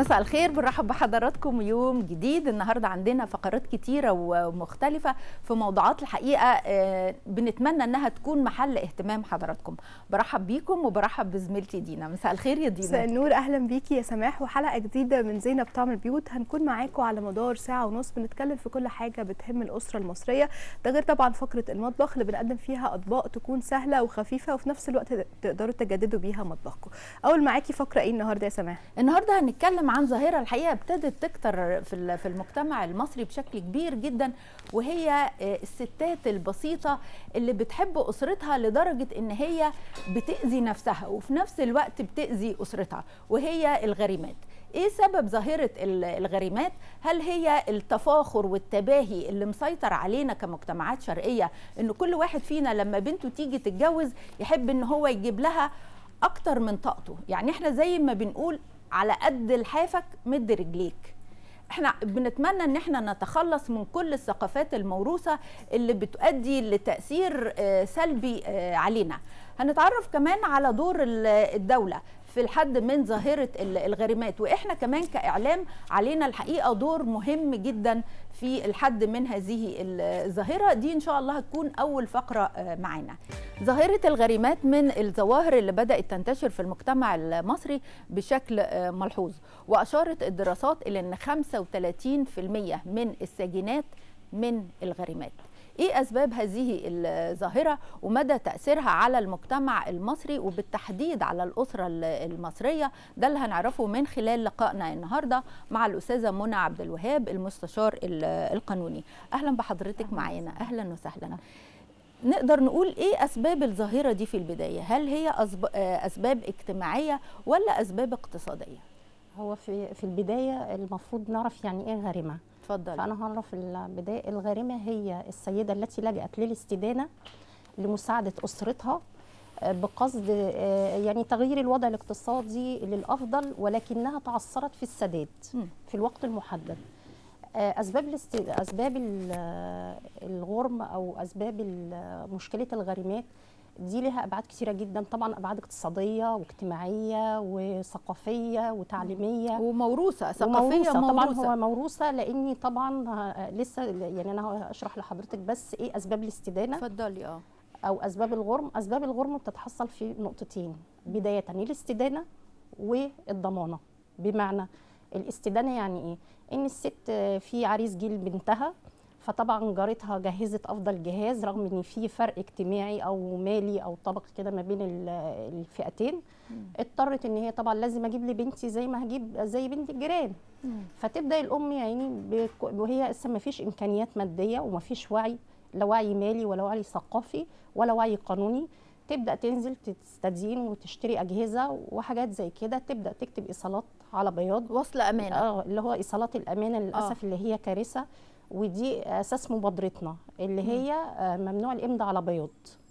مساء الخير بنرحب بحضراتكم يوم جديد النهارده عندنا فقرات كتيره ومختلفه في موضوعات الحقيقه بنتمنى انها تكون محل اهتمام حضراتكم برحب بيكم وبرحب بزميلتي دينا مساء الخير يا دينا مساء النور اهلا بيكي يا سماح وحلقه جديده من زينب طعم البيوت هنكون معاكم على مدار ساعه ونص بنتكلم في كل حاجه بتهم الاسره المصريه ده غير طبعا فقره المطبخ اللي بنقدم فيها اطباق تكون سهله وخفيفه وفي نفس الوقت تقدروا تجددوا بيها مطبخكم اول معاكي فقره ايه النهارده يا سماح النهارده هنتكلم عن ظاهره الحقيقه ابتدت تكتر في في المجتمع المصري بشكل كبير جدا وهي الستات البسيطه اللي بتحب اسرتها لدرجه ان هي بتاذي نفسها وفي نفس الوقت بتاذي اسرتها وهي الغريمات ايه سبب ظاهره الغريمات هل هي التفاخر والتباهي اللي مسيطر علينا كمجتمعات شرقيه ان كل واحد فينا لما بنته تيجي تتجوز يحب ان هو يجيب لها اكتر من طاقته يعني احنا زي ما بنقول على قد لحافك مد رجليك احنا بنتمنى ان احنا نتخلص من كل الثقافات الموروثه اللي بتؤدي لتاثير سلبي علينا هنتعرف كمان على دور الدوله في الحد من ظاهره الغريمات واحنا كمان كاعلام علينا الحقيقه دور مهم جدا في الحد من هذه الظاهره دي ان شاء الله هتكون اول فقره معانا ظاهره الغريمات من الظواهر اللي بدات تنتشر في المجتمع المصري بشكل ملحوظ واشارت الدراسات الى ان 35% من الساجنات من الغريمات ايه اسباب هذه الظاهره ومدى تاثيرها على المجتمع المصري وبالتحديد على الاسره المصريه ده اللي هنعرفه من خلال لقائنا النهارده مع الاستاذه منى عبد الوهاب المستشار القانوني اهلا بحضرتك معانا اهلا وسهلا نقدر نقول ايه اسباب الظاهره دي في البدايه هل هي اسباب اجتماعيه ولا اسباب اقتصاديه هو في في البدايه المفروض نعرف يعني ايه غارمه اتفضل فانا هعرف في البدايه الغارمه هي السيده التي لجأت للاستدانه لمساعده اسرتها بقصد يعني تغيير الوضع الاقتصادي للافضل ولكنها تعثرت في السداد في الوقت المحدد اسباب الاست... اسباب الغرم او اسباب مشكله الغريمات دي لها ابعاد كثيره جدا طبعا ابعاد اقتصاديه واجتماعيه وثقافيه وتعليميه وموروثه ثقافيه وموروثة. طبعا موروثة. هو موروثه لاني طبعا لسه يعني انا هشرح لحضرتك بس ايه اسباب الاستدانه اتفضلي اه او اسباب الغرم اسباب الغرم بتتحصل في نقطتين بدايه الاستدانه والضمانه بمعنى الاستدانه يعني ايه ان الست في عريس جيل بنتها فطبعا جارتها جهزت افضل جهاز رغم ان في فرق اجتماعي او مالي او طبقي كده ما بين الفئتين اضطرت ان هي طبعا لازم اجيب لبنتي زي ما هجيب زي بنت الجيران فتبدا الام يعني وهي لسه ما فيش امكانيات ماديه وما فيش وعي لا وعي مالي ولا وعي ثقافي ولا وعي قانوني تبدا تنزل تستدين وتشتري اجهزه وحاجات زي كده تبدا تكتب ايصالات على بياض وصل امانه اه اللي هو ايصالات الامانه للاسف آه. اللي هي كارثه ودي اساس مبادرتنا اللي هي ممنوع الامضاء على بياض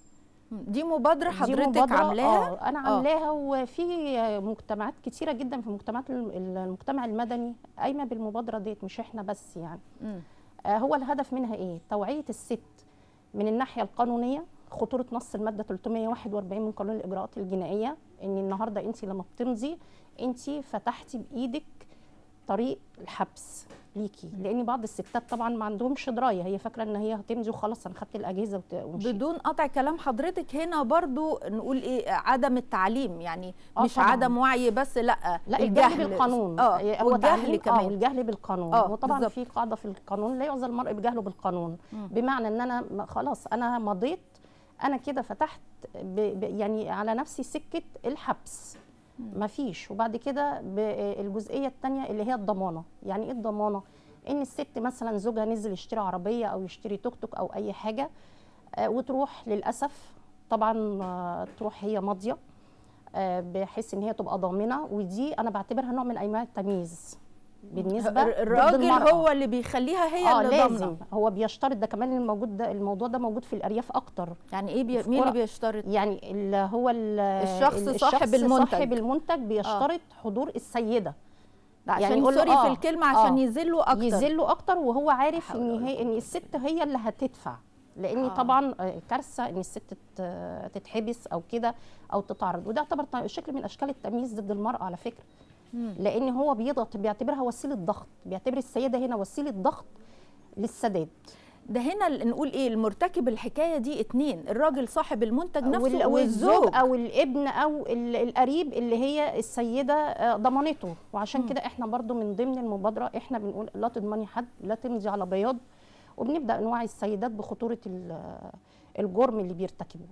دي مبادره حضرتك عاملاها اه انا عاملاها وفي مجتمعات كتيره جدا في مجتمعات المجتمع المدني قايمه بالمبادره ديت مش احنا بس يعني آه هو الهدف منها ايه توعيه الست من الناحيه القانونيه خطوره نص الماده 341 من قانون الاجراءات الجنائيه ان النهارده انت لما بتمضي انت فتحتي بايدك طريق الحبس ليكي لان بعض الستات طبعا ما عندهمش درايه هي فاكره ان هي هتمضي وخلاص انا خدت الاجهزه ومشيت بدون قطع كلام حضرتك هنا برضو نقول ايه عدم التعليم يعني آه مش طبعاً. عدم وعي بس لا لا الجهل بالقانون اه والجهل كمان اه الجهل بالقانون آه وطبعا بالزبط. في قاعده في القانون لا يعذر المرء بجهله بالقانون مم. بمعنى ان انا خلاص انا مضيت انا كده فتحت ب ب يعني على نفسي سكه الحبس ما فيش وبعد كده الجزئيه الثانيه اللي هي الضمانه يعني ايه الضمانه ان الست مثلا زوجها نزل يشتري عربيه او يشتري توك توك او اي حاجه آه وتروح للاسف طبعا آه تروح هي ماضيه آه بحيث ان هي تبقى ضامنه ودي انا بعتبرها نوع من انواع التمييز بالنسبه الراجل هو اللي بيخليها هي آه اللي لازم ضامنه هو بيشترط ده كمان الموجود ده الموضوع ده موجود في الارياف اكتر يعني ايه بي... مين اللي بيشترط يعني اللي هو الشخص صاحب المنتج صاحب المنتج بيشترط آه. حضور السيده عشان يعني يقول سوري آه في الكلمه عشان آه يذلوا اكتر يذلوا اكتر وهو عارف ان هي ان الست هي اللي هتدفع لان آه. طبعا كارثه ان الست تتحبس او كده او تتعرض وده يعتبر شكل من اشكال التمييز ضد المراه على فكره مم. لان هو بيضغط بيعتبرها وسيله ضغط بيعتبر السيده هنا وسيله ضغط للسداد ده هنا ال- نقول ايه المرتكب الحكايه دي اتنين الراجل صاحب المنتج وال- نفسه والزوج والزوج او الابن او ال- القريب اللي هي السيده آه، ضمانته وعشان كده احنا برضو من ضمن المبادره احنا بنقول لا تضمني حد لا تمضي على بياض وبنبدا نوعي السيدات بخطوره ال- الجرم اللي بيرتكبوه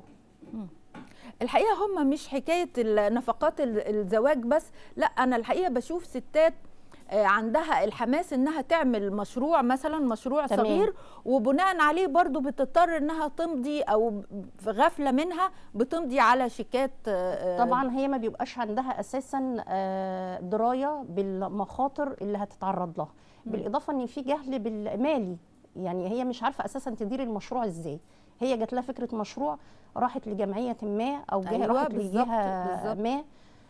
الحقيقه هم مش حكايه ال- نفقات ال- الزواج بس لا انا الحقيقه بشوف ستات آه، عندها الحماس انها تعمل مشروع مثلا مشروع تمام. صغير وبناء عليه برضو بتضطر انها تمضي او في غفله منها بتمضي على شيكات آه، آه، طبعا هي ما بيبقاش عندها اساسا آه، درايه بالمخاطر اللي هتتعرض لها بالاضافه ان في جهل بالمالي يعني هي مش عارفه اساسا تدير المشروع ازاي هي جات لها فكره مشروع راحت لجمعيه ما او جهه أيوة، راحت بالظبط، لجهه بالظبط. ما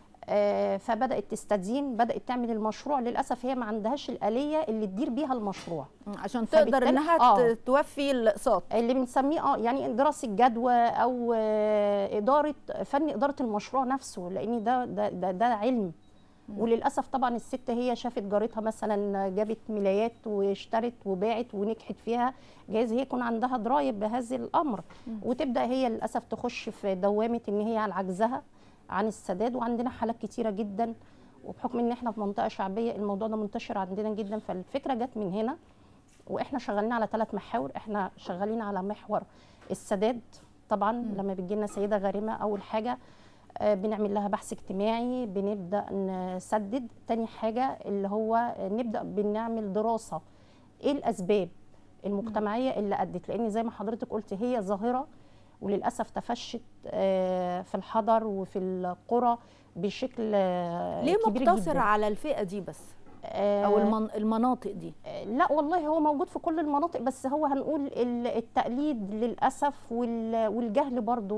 آه، فبدات تستدين بدات تعمل المشروع للاسف هي ما عندهاش الاليه اللي تدير بيها المشروع عشان تقدر فبالتالي- انها آه. ت- توفي الاقساط اللي بنسميه اه يعني دراسه جدوى او آه، اداره فن اداره المشروع نفسه لان ده ده ده, ده علم وللاسف طبعا الست هي شافت جارتها مثلا جابت ملايات واشترت وباعت ونجحت فيها جايز هي يكون عندها درايه بهذا الامر وتبدا هي للاسف تخش في دوامه ان هي على عجزها عن السداد وعندنا حالات كتيره جدا وبحكم ان احنا في منطقه شعبيه الموضوع ده منتشر عندنا جدا فالفكره جت من هنا واحنا شغالين على ثلاث محاور احنا شغالين على محور السداد طبعا مم. لما بتجي لنا سيده غارمه اول حاجه آه، بنعمل لها بحث اجتماعي بنبدا نسدد تاني حاجه اللي هو نبدا بنعمل دراسه ايه الاسباب المجتمعيه اللي ادت لان زي ما حضرتك قلت هي ظاهره وللاسف تفشت آه، في الحضر وفي القرى بشكل آه، ليه كبير مقتصر جدا. على الفئه دي بس آه، او المن- المناطق دي لا والله هو موجود في كل المناطق بس هو هنقول ال- التقليد للأسف وال- والجهل برضو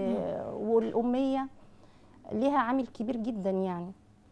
و- والأمية ليها عامل كبير جدا يعني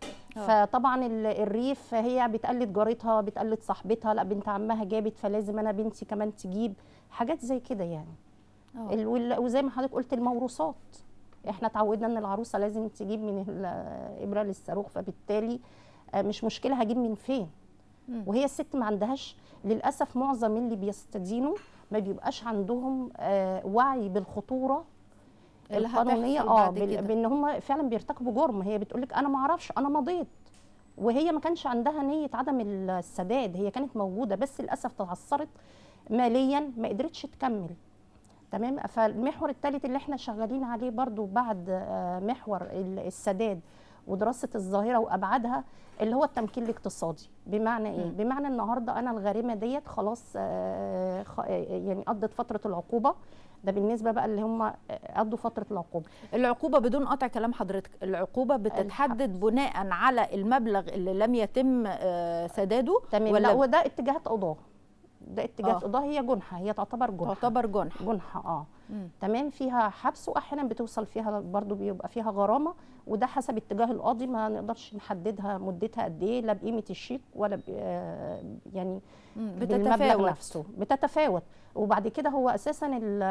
آه. فطبعا ال- الريف هي بتقلد جارتها بتقلد صاحبتها لا بنت عمها جابت فلازم انا بنتي كمان تجيب حاجات زي كده يعني آه. ال- وال- وزي ما حضرتك قلت الموروثات احنا اتعودنا ان العروسه لازم تجيب من الابره للصاروخ فبالتالي آه، مش مشكله هجيب من فين مم. وهي الست ما عندهاش للاسف معظم اللي بيستدينوا ما بيبقاش عندهم آه، وعي بالخطوره اللي القانونيه هتحصل اه بعد بال- كده. بان هم فعلا بيرتكبوا جرم هي بتقول لك انا ما اعرفش انا مضيت وهي ما كانش عندها نيه عدم السداد هي كانت موجوده بس للاسف تعثرت ماليا ما قدرتش تكمل تمام فالمحور الثالث اللي احنا شغالين عليه برضو بعد آه، محور ال- السداد ودراسه الظاهره وابعادها اللي هو التمكين الاقتصادي بمعنى ايه مم. بمعنى النهارده انا الغريمه ديت خلاص آه، خ- آه، يعني قضت فتره العقوبه ده بالنسبه بقى اللي هم آه، قضوا فتره العقوبه العقوبة بدون قطع كلام حضرتك العقوبة بتتحدد بناء على المبلغ اللي لم يتم آه، سداده تمام لا وده اتجاهات قضاه ده اتجاهات آه. قضاه هي جنحه هي تعتبر جنحه تعتبر جنح جنحه اه مم. تمام فيها حبس واحيانا بتوصل فيها برضو بيبقى فيها غرامه وده حسب اتجاه القاضي ما نقدرش نحددها مدتها قد ايه لا بقيمه الشيك ولا ب- آه، يعني مم. بالمبلغ بتتفاوت نفسه بتتفاوت وبعد كده هو اساسا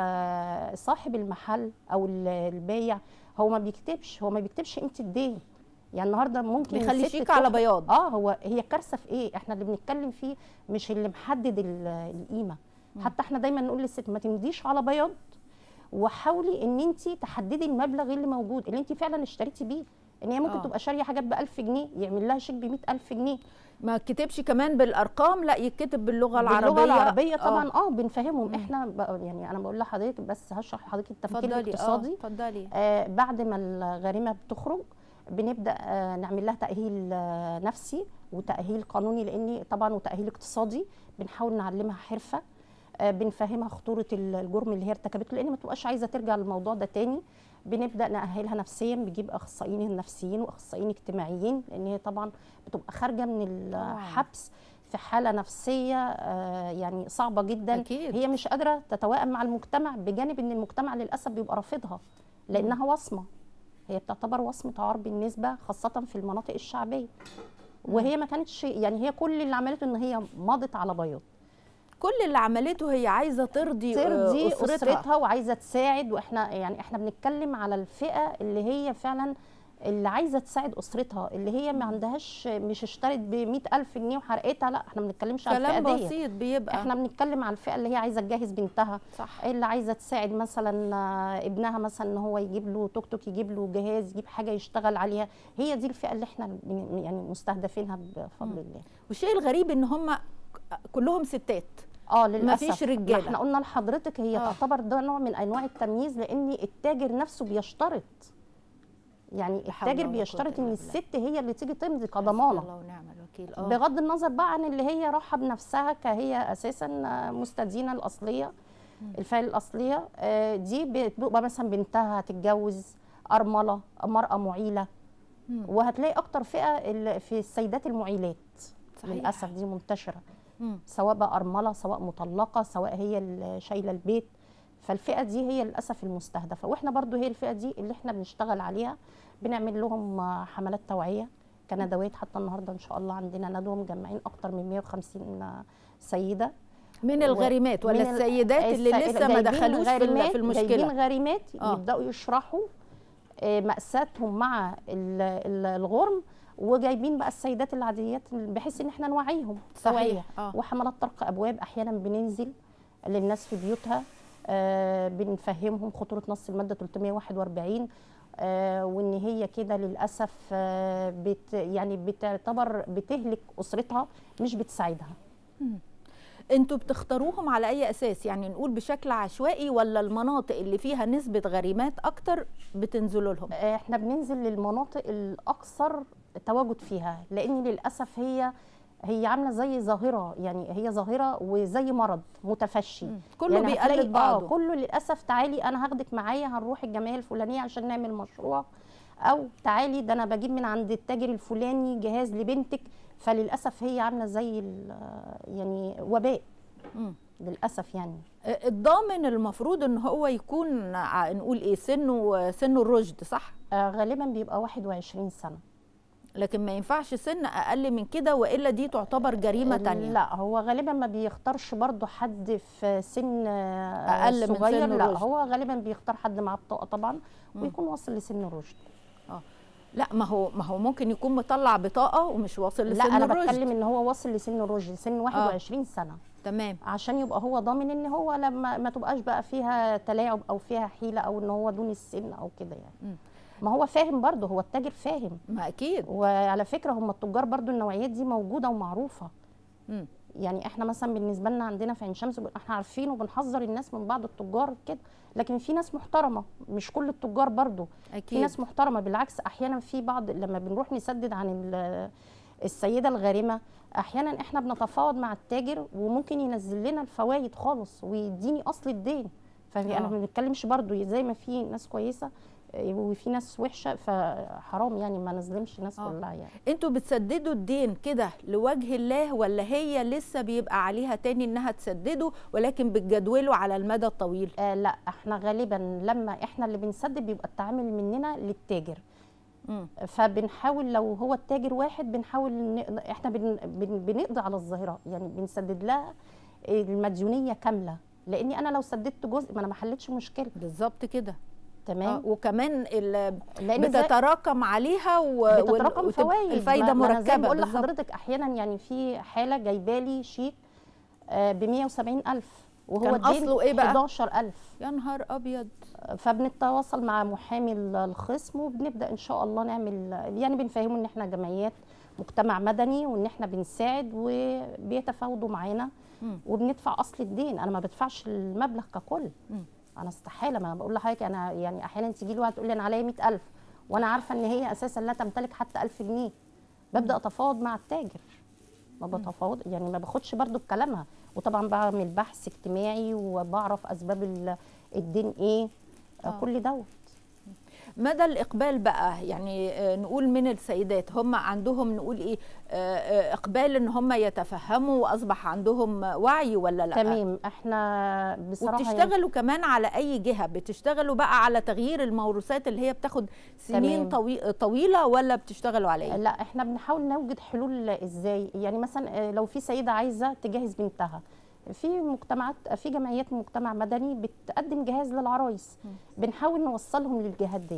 ال- صاحب المحل او ال- البايع هو ما بيكتبش هو ما بيكتبش قيمه الدين يعني النهارده ممكن بيخلي الست شيك على تروح- بياض اه هو هي كارثه في ايه احنا اللي بنتكلم فيه مش اللي محدد ال- القيمه حتى احنا دايما نقول للست ما تمديش على بياض وحاولي ان انت تحددي المبلغ اللي موجود اللي انت فعلا اشتريتي بيه ان هي ممكن آه. تبقى شاريه حاجات ب 1000 جنيه يعمل لها شيك ب 100000 جنيه ما كتبش كمان بالارقام لا يتكتب باللغه العربيه باللغه العربيه آه. طبعا اه بنفهمهم مم. احنا بقى يعني انا بقول لحضرتك بس هشرح لحضرتك التفكير اتفضلي اه الاقتصادي اتفضلي آه بعد ما الغريمه بتخرج بنبدا آه نعمل لها تاهيل آه نفسي وتاهيل قانوني لان طبعا وتاهيل اقتصادي بنحاول نعلمها حرفه آه بنفهمها خطوره ال- الجرم اللي هي ارتكبته لان ما تبقاش عايزه ترجع للموضوع ده تاني بنبدا ناهلها نفسيا بنجيب اخصائيين نفسيين واخصائيين اجتماعيين لان هي طبعا بتبقى خارجه من طبعاً. الحبس في حاله نفسيه آه يعني صعبه جدا أكيد. هي مش قادره تتوائم مع المجتمع بجانب ان المجتمع للاسف بيبقى رافضها لانها وصمه هي بتعتبر وصمه عار بالنسبه خاصه في المناطق الشعبيه وهي ما كانتش يعني هي كل اللي عملته ان هي مضت على بياض كل اللي عملته هي عايزه ترضي آه، ترضي اسرتها, اسرتها وعايزه تساعد واحنا يعني احنا بنتكلم على الفئه اللي هي فعلا اللي عايزه تساعد اسرتها اللي هي ما عندهاش مش اشترت ب ألف جنيه وحرقتها لا احنا ما بنتكلمش على الفئه كلام دي بسيط بيبقى احنا بنتكلم على الفئه اللي هي عايزه تجهز بنتها صح اللي عايزه تساعد مثلا آه، ابنها مثلا ان هو يجيب له توك توك يجيب له جهاز يجيب حاجه يشتغل عليها هي دي الفئه اللي احنا بن- يعني مستهدفينها بفضل مم. الله والشيء الغريب ان هم كلهم ستات اه للاسف مفيش رجالة. ما احنا قلنا لحضرتك هي آه. تعتبر ده نوع من انواع التمييز لان التاجر نفسه بيشترط يعني لا حول التاجر ولا بيشترط قوة ان إلا بالله. الست هي اللي تيجي تمضي حسبي كضمانه الله ونعم الوكيل اه بغض النظر بقى عن اللي هي راحه بنفسها كهي اساسا مستدينه الاصليه الفئه الاصليه آه، دي بتبقى مثلا بنتها هتتجوز ارمله مراه معيله مم. وهتلاقي اكتر فئه ال- في السيدات المعيلات صحيح. للاسف دي منتشره مم. سواء بقى ارمله سواء مطلقه سواء هي اللي شايله البيت فالفئه دي هي للاسف المستهدفه واحنا برضو هي الفئه دي اللي احنا بنشتغل عليها بنعمل لهم آه، حملات توعيه كندوات حتى النهارده ان شاء الله عندنا ندوه مجمعين اكتر من 150 سيده من الغريمات ولا من ال- السيدات اللي الس- لسه ما جايبين دخلوش في ال- غارمات- في المشكله جايبين غارمات آه. يبداوا يشرحوا آه، مأساتهم مع ال- ال- الغرم وجايبين بقى السيدات العاديات بحيث ان احنا نوعيهم توعية. صحيح اه وحملات طرق ابواب احيانا بننزل للناس في بيوتها آه بنفهمهم خطوره نص الماده 341 آه وان هي كده للاسف آه بت يعني بتعتبر بتهلك اسرتها مش بتساعدها انتوا بتختاروهم على اي اساس يعني نقول بشكل عشوائي ولا المناطق اللي فيها نسبه غريمات اكتر بتنزلوا لهم آه، احنا بننزل للمناطق الاكثر تواجد فيها لان للاسف هي هي عامله زي ظاهره يعني هي ظاهره وزي مرض متفشي مم. كله يعني هتلاقي- بيقلد بعضه اه كله للاسف تعالي انا هاخدك معايا هنروح الجمعيه الفلانيه عشان نعمل مشروع او تعالي ده انا بجيب من عند التاجر الفلاني جهاز لبنتك فللاسف هي عامله زي ال- يعني وباء مم. للاسف يعني الضامن المفروض ان هو يكون ع- نقول ايه سنه سنه الرشد صح آه غالبا بيبقى 21 سنه لكن ما ينفعش سن اقل من كده والا دي تعتبر جريمه تانية لا هو غالبا ما بيختارش برضو حد في سن آه، أقل من صغير سن لا الرشد. هو غالبا بيختار حد معاه بطاقه طبعا مم. ويكون واصل لسن الرشد لا ما هو ما هو ممكن يكون مطلع بطاقه ومش واصل لسن لا انا الرشد بتكلم ان هو واصل لسن الرشد سن 21 سنه تمام عشان يبقى هو ضامن ان هو لما ما تبقاش بقى فيها تلاعب او فيها حيله او ان هو دون السن او كده يعني مم. ما هو فاهم برضه هو التاجر فاهم ما اكيد وعلى فكره هم التجار برضه النوعيات دي موجوده ومعروفه مم. يعني احنا مثلا بالنسبه لنا عندنا في عين شمس احنا عارفين وبنحذر الناس من بعض التجار كده لكن في ناس محترمه مش كل التجار برضو في اكيد ناس محترمه بالعكس احيانا في بعض لما بنروح نسدد عن ال- السيده الغارمه احيانا احنا بنتفاوض مع التاجر وممكن ينزل لنا الفوائد خالص ويديني اصل الدين فانا آه. ما بنتكلمش برضو زي ما في ناس كويسه آه، وفي ناس وحشه فحرام يعني ما نظلمش الناس آه. كلها يعني انتوا بتسددوا الدين كده لوجه الله ولا هي لسه بيبقى عليها تاني انها تسدده ولكن بتجدوله على المدى الطويل آه لا احنا غالبا لما احنا اللي بنسدد بيبقى التعامل مننا للتاجر مم. فبنحاول لو هو التاجر واحد بنحاول نقضي احنا بن بن بنقضي على الظاهره يعني بنسدد لها المديونيه كامله لاني انا لو سددت جزء ما انا ما حلتش مشكله بالظبط كده تمام آه وكمان ال- لان زي- بتتراكم عليها و... بتتراكم وتبقى فوائد الفايده ما- ما أنا زي ما مركبه بقول بالظبط لحضرتك احيانا يعني في حاله جايبالي شيك ب 170000 وهو كان الدين أصله إيه بقى؟ 11000 يا نهار ابيض فبنتواصل مع محامي ال- الخصم وبنبدا ان شاء الله نعمل يعني بنفهمه ان احنا جمعيات مجتمع مدني وان احنا بنساعد وبيتفاوضوا معانا مم. وبندفع اصل الدين انا ما بدفعش المبلغ ككل مم. انا استحاله ما أنا بقول لحضرتك انا يعني احيانا تيجي لي واحده تقول لي انا عليا 100000 وانا عارفه ان هي اساسا لا تمتلك حتى 1000 جنيه ببدا اتفاوض مع التاجر ما بتفاوض يعني ما باخدش برضو بكلامها وطبعا بعمل بحث اجتماعي وبعرف اسباب ال- الدين ايه آه. آه. كل دوت مدى الاقبال بقى يعني آه، نقول من السيدات هم عندهم نقول ايه آه، آه، اقبال ان هم يتفهموا واصبح عندهم وعي ولا لا تمام احنا بصراحه يعني وبتشتغلوا كمان على اي جهه بتشتغلوا بقى على تغيير الموروثات اللي هي بتاخد سنين تمام. طوي... طويله ولا بتشتغلوا على ايه لا احنا بنحاول نوجد حلول ازاي يعني مثلا آه، لو في سيده عايزه تجهز بنتها في مجتمعات في جمعيات مجتمع مدني بتقدم جهاز للعرايس مم. بنحاول نوصلهم للجهات ديت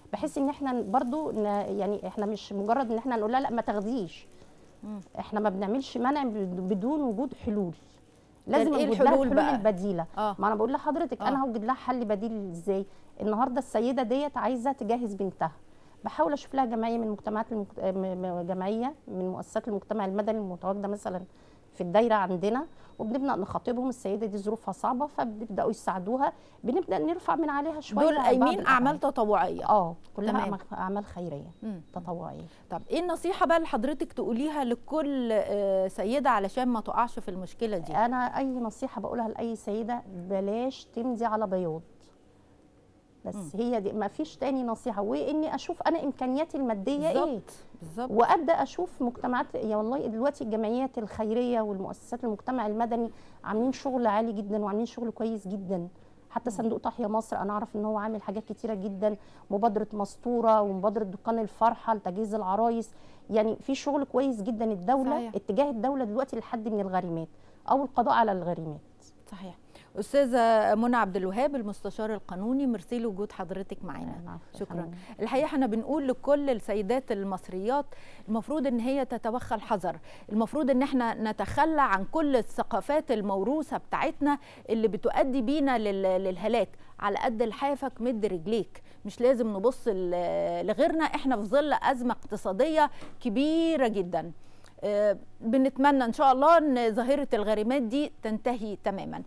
بحيث ان احنا برضو ن- يعني احنا مش مجرد ان احنا نقول لها لا ما تاخديش مم. احنا ما بنعملش منع بد- بدون وجود حلول لازم إيه نوجد لها الحلول الحلول بقى؟ البديله اه ما انا بقول لحضرتك آه. انا هوجد لها حل بديل ازاي النهارده السيده ديت عايزه تجهز بنتها بحاول اشوف لها جمعيه من المجتمعات المكت... م- م- جمعيه من مؤسسات المجتمع المدني المتواجده مثلا في الدايره عندنا وبنبدا نخاطبهم السيده دي ظروفها صعبه فبنبداوا يساعدوها بنبدا نرفع من عليها شويه دول على بعض قايمين الأعمال. اعمال تطوعيه اه كلها تمام. أعمال- اعمال خيريه مم. تطوعيه طب ايه النصيحه بقى اللي حضرتك تقوليها لكل آه، سيده علشان ما تقعش في المشكله دي انا اي نصيحه بقولها لاي سيده بلاش تمضي على بياض بس مم. هي دي ما فيش تاني نصيحه واني اشوف انا امكانياتي الماديه ايه بالظبط بالظبط وابدا اشوف مجتمعات يا والله دلوقتي الجمعيات الخيريه والمؤسسات المجتمع المدني عاملين شغل عالي جدا وعاملين شغل كويس جدا حتى صندوق تحيا مصر انا اعرف ان هو عامل حاجات كتيره جدا مبادره مستوره ومبادره دكان الفرحه لتجهيز العرايس يعني في شغل كويس جدا الدوله صحيح. اتجاه الدوله دلوقتي للحد من الغريمات او القضاء على الغريمات صحيح استاذه منى عبد الوهاب المستشار القانوني ميرسي لوجود حضرتك معانا العفو يا شكراً. فندم. الحقيقه احنا بنقول لكل السيدات المصريات المفروض ان هي تتوخى الحذر المفروض ان احنا نتخلى عن كل الثقافات الموروثه بتاعتنا اللي بتؤدي بينا لل- للهلاك على قد لحافك مد رجليك مش لازم نبص ل- لغيرنا احنا في ظل ازمه اقتصاديه كبيره جدا آه، بنتمنى ان شاء الله ان ظاهره الغريمات دي تنتهي تماما